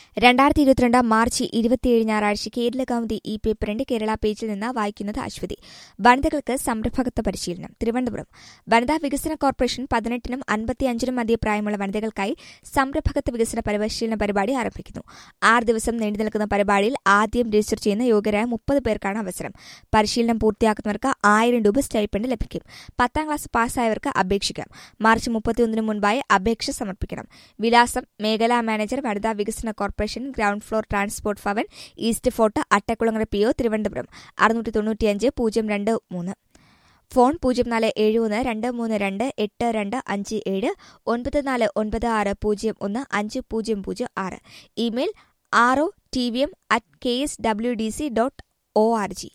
രണ്ടായിരത്തി ഇരുപത്തിരണ്ട് മാർച്ച് ഇരുപത്തിയേഴ് ഞായറാഴ്ച കേരള കൗമുദി ഈ പേപ്പറിന്റെ കേരള പേജിൽ നിന്ന് വായിക്കുന്നത് അശ്വതി വനിതകൾക്ക് സംരംഭകത്വ പരിശീലനം തിരുവനന്തപുരം വനിതാ വികസന കോർപ്പറേഷൻ പതിനെട്ടിനും അൻപത്തിയഞ്ചിനും മധ്യ പ്രായമുള്ള വനിതകൾക്കായി സംരംഭകത്വ വികസന പരിശീലന പരിപാടി ആരംഭിക്കുന്നു ആറ് ദിവസം നീണ്ടു നിൽക്കുന്ന പരിപാടിയിൽ ആദ്യം രജിസ്റ്റർ ചെയ്യുന്ന യോഗ്യരായ മുപ്പത് പേർക്കാണ് അവസരം പരിശീലനം പൂർത്തിയാക്കുന്നവർക്ക് ആയിരം രൂപ സ്റ്റൈപ്പൻഡ് ലഭിക്കും പത്താം ക്ലാസ് പാസ്സായവർക്ക് അപേക്ഷിക്കാം മാർച്ച് മുപ്പത്തിയൊന്നിന് മുൻപായി അപേക്ഷ സമർപ്പിക്കണം വിലാസം മേഖലാ മാനേജർ വനിതാ വികസന corporation ground floor transport Bhavan east fort Attakulangara P O Thiruvananthapuram അറുന്നൂറ്റി തൊണ്ണൂറ്റിയഞ്ച് പൂജ്യം രണ്ട് മൂന്ന് ഫോൺ പൂജ്യം നാല് ഏഴ് ഒന്ന് രണ്ട് മൂന്ന് രണ്ട് എട്ട് രണ്ട് അഞ്ച് ഏഴ് ഒൻപത് നാല് ഒൻപത് ആറ് പൂജ്യം ഒന്ന് അഞ്ച് പൂജ്യം പൂജ്യം ആറ് email R O T V M at K S W D C dot O R G